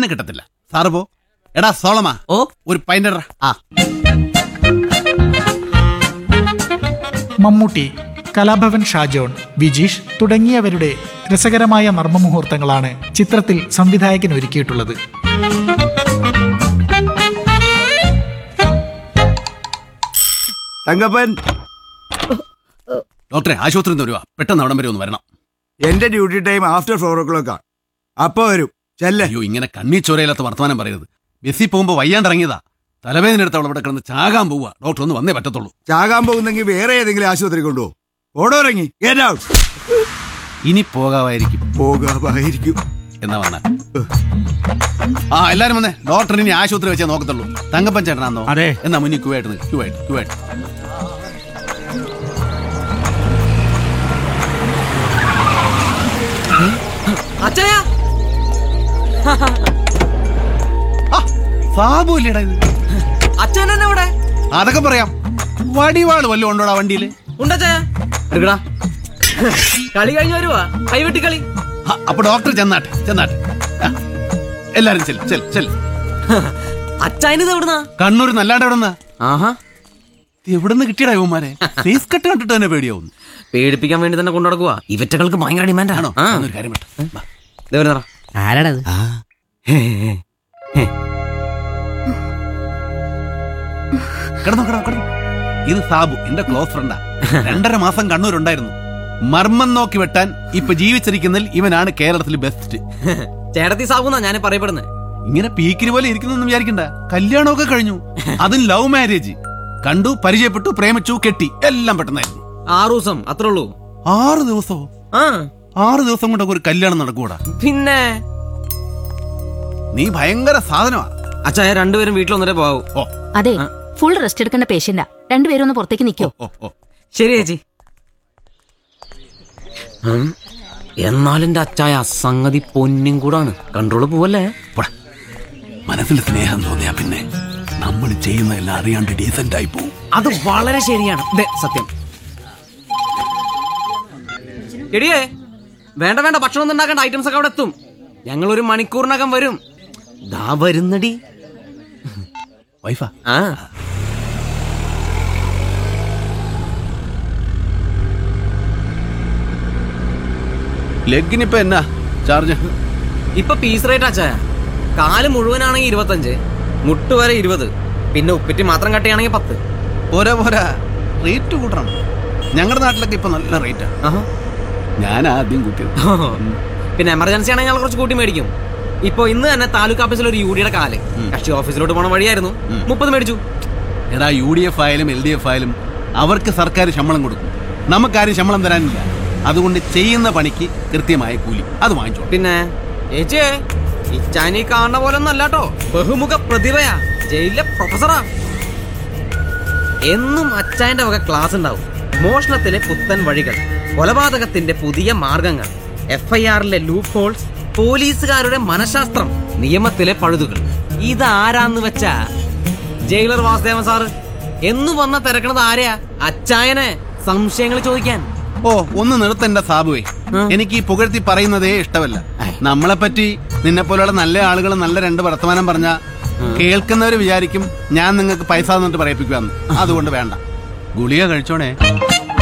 കണ്ണ് കിട്ടത്തില്ല സാറ് പോ എടാ സോളമാ ഓ ഒരു പൈൻഡർ ആ മമ്മൂട്ടി കലാഭവൻ ഷാജോൺ വിജീഷ് തുടങ്ങിയവരുടെ രസകരമായ നർമ്മമുഹൂർത്തങ്ങളാണ് ചിത്രത്തിൽ സംവിധായകൻ ഒരുക്കിയിട്ടുള്ളത് തങ്കപ്പൻ ഡോക്ടറെ ആശുപത്രി വരുവാ പെട്ടെന്ന് അവിടം വരെ ഒന്ന് വരണം എന്റെ ഡ്യൂട്ടി ടൈം ആഫ്റ്റർ ഫോർ ഓ ക്ലോക്കാ അപ്പൊ വരും ചെല്ലേ അയ്യോ ഇങ്ങനെ കണ്ണീ ചോരയില്ലാത്ത വർത്തമാനം പറയരുത് ബസ്സിൽ പോകുമ്പോ വയ്യാണ്ടിറങ്ങിയതാ തലവേദന എടുത്ത് അവൾ ഇവിടെ കിടന്ന് ചാകാൻ പോവുക ഡോക്ടർ ഒന്ന് വന്നേ പറ്റത്തുള്ളൂ ചാകാൻ പോകുന്നെങ്കിൽ വേറെ ഏതെങ്കിലും ആശുപത്രി കൊണ്ടുപോ ഓടോറങ്ങി ഗെറ്റ് ഔട്ട് ഇനി പോകാമായിരിക്കും പോകാമായിരിക്കും എന്നാ വന്ന ആ എല്ലാരും വന്നേ ഡോക്ടർ ഇനി ആശുപത്രി വെച്ചേ നോക്കത്തുള്ളൂ തങ്കപ്പൻ ചേട്ടനാന്നോ അതെ. എന്നാ മുന്നിൽ ക്യൂവായിട്ട് നിൽക്ക് ക്യൂവായിട്ട് ക്യൂവായിട്ട് അച്ഛയാ ആ സാബു ഇല്ലേടാ ഇത് അച്ഛൻ തന്നെ ഇവിടെ അതൊക്കെ പറയാം വടിവാള് വല്ലതും ഉണ്ടോടാ വണ്ടിയിൽ ഉണ്ടച്ചായ എടുക്കടാ കളി കഴിഞ്ഞ് വരുവാ കൈവെട്ടി കളി അപ്പൊ ഡോക്ടർ ചെന്നാട്ടെ ചെന്നാട്ടെ ആ, എല്ലാരും ചെൽ ചെൽ ചെൽ അച്ചായനിത് എവിടുന്നാ കണ്ണൂർ നല്ലാണ്ട് എവിടെ ആഹാ എവിടുന്ന് കിട്ടിയടാ ഇവന്മാരെ ഫേസ് കട്ട് കണ്ടിട്ട് തന്നെ പേടിയാവുന്നു പേടിപ്പിക്കാൻ വേണ്ടി തന്നെ കൊണ്ടു നടക്കുക ഇവറ്റകൾക്ക് ഭയങ്കര ഡിമാൻഡ് ആണോ ആണോ എന്നൊരു കാര്യം പറ്റ ആരാടത് കിടന്നോ കിടന്നോ കിടന്നോ ഇത് സാബു എന്റെ ക്ലോസ് ഫ്രണ്ടാ രണ്ടര മാസം കണ്ണൂരുണ്ടായിരുന്നു മർമ്മം നോക്കി വെട്ടാൻ ഇപ്പൊ ജീവിച്ചിരിക്കുന്നതിൽ ഇവനാണ് കേരളത്തിൽ ബെസ്റ്റ് ചേട്ടത്തി സാബുന്നാ ഞാൻ പറയപ്പെടുന്നത് ഇങ്ങനെ പീക്കിന് പോലെ ഇരിക്കുന്നൊന്നും വിചാരിക്കണ്ട കല്യാണമൊക്കെ കഴിഞ്ഞു അതും ലവ് മാരേജ് കണ്ടു പരിചയപ്പെട്ടു പ്രേമിച്ചു കെട്ടി എല്ലാം പെട്ടെന്നായിരുന്നു ആറു ദിവസം അത്രേ ഉള്ളൂ ആറ് ദിവസമോ ആ ആറ് ദിവസം കൊണ്ടൊക്കെ ഒരു കല്യാണം നടക്കൂടാ പിന്നെ നീ ഭയങ്കര സാധനമാ അച്ചായ രണ്ടുപേരും വീട്ടിൽ ഒന്നരേ പോകൂ ഓ അതെ ഫുൾ റെസ്റ്റ് എടുക്കേണ്ട പേഷ്യന്റാ രണ്ടുപേരും ഒന്ന് പുറത്തേക്ക് നിൽക്കോ ഓ ഓ ശരി ചേച്ചി ഉം. എന്നാലും എന്റെ അച്ചായ സംഗതി പൊന്നും കൂടാണ് കൺട്രോള് പോവല്ലേ പോടാ. മനസ്സിൽ സ്നേഹം തോന്നിയാ പിന്നെ നമ്മൾ ചെയ്യുന്നതെല്ലാം അറിയാണ്ട് ഡീസന്റ് ആയി പോവും അത് വളരെ ശരിയാണ് ദേ, സത്യം എടിയേ വേണ്ട വേണ്ട ഭക്ഷണം ഒന്നും ഉണ്ടാക്കേണ്ട ഐറ്റംസ് ഒക്കെ അവിടെ എത്തും ഞങ്ങൾ ഒരു മണിക്കൂറിനകം വരും ദാ വരുന്നടി വൈഫാ ആ ലെഗിനിപ്പോ എന്നാ ചാർജ് ഇപ്പൊ പീസ് റേറ്റ് അച്ചായ കാല് മുഴുവനാണെങ്കിൽ ഇരുപത്തഞ്ച് മുട്ട് വരെ ഇരുപത് പിന്നെ ഉപ്പിറ്റ് മാത്രം കട്ടിയാണെങ്കിൽ പത്ത് പോരാ പോരാ റേറ്റ് കൂട്ടണം ഞങ്ങളുടെ നാട്ടിലൊക്കെ ഇപ്പൊ നല്ല റേറ്റാ ആഹാ. ഞാൻ ആദ്യം കൂട്ടിയത് പിന്നെ എമർജൻസി ആണെങ്കിൽ ഞങ്ങൾ കുറച്ച് കൂട്ടി മേടിക്കും ഇപ്പൊ ഇന്ന് തന്നെ താലൂക്ക് ഓഫീസിൽ ഒരു യുഡിയുടെ കാല് കക്ഷി ഓഫീസിലോട്ട് പോണ വഴിയായിരുന്നു മുപ്പത് മേടിച്ചു എടാ യു ഡി എഫ് ആയാലും എൽ ഡി എഫ് ആയാലും അവർക്ക് സർക്കാർ ശമ്പളം കൊടുക്കും നമുക്കാരും ശമ്പളം തരാനില്ല അതുകൊണ്ട് ചെയ്യുന്ന പണിക്ക് കൃത്യമായ കൂലി അത് വാങ്ങിച്ചോളൂ പിന്നെ ചേച്ചിയെ ഇച്ചാനി കാണുന്ന പോലെ ഒന്നും അല്ലാട്ടോ ബഹുമുഖ പ്രതിഭയാ ജയിലിലെ പ്രൊഫസറാ എന്നും അച്ചായന്റെ വക ക്ലാസ് ഉണ്ടാവും മോഷണത്തിലെ പുത്തൻ വഴികൾ കൊലപാതകത്തിന്റെ പുതിയ മാർഗങ്ങൾ എഫ് ഐ ആറിലെ ലൂപ്പ് ഹോൾസ് പോലീസുകാരുടെ മനഃശാസ്ത്രം നിയമത്തിലെ പഴുതുകൾ ഇതാരാന്ന് വെച്ചാ ജയിലർ വാസുദേവൻ സാറ് എന്നു വന്ന തിരക്കണത് ആരെയാ അച്ചായനെ സംശയങ്ങൾ ചോദിക്കാൻ ഓ ഒന്ന് നിർത്തണ്ട സാബുവേ എനിക്ക് ഈ പുകഴ്ത്തി പറയുന്നതേ ഇഷ്ടമല്ല നമ്മളെ പറ്റി നിന്നെ പോലെയുള്ള നല്ല ആളുകൾ നല്ല രണ്ട് വർത്തമാനം പറഞ്ഞ കേൾക്കുന്നവര് വിചാരിക്കും ഞാൻ നിങ്ങൾക്ക് പൈസ തന്നിട്ട് പറയിപ്പിക്കുവാന്ന് അതുകൊണ്ട് വേണ്ട ഗുളിക കഴിച്ചോണേ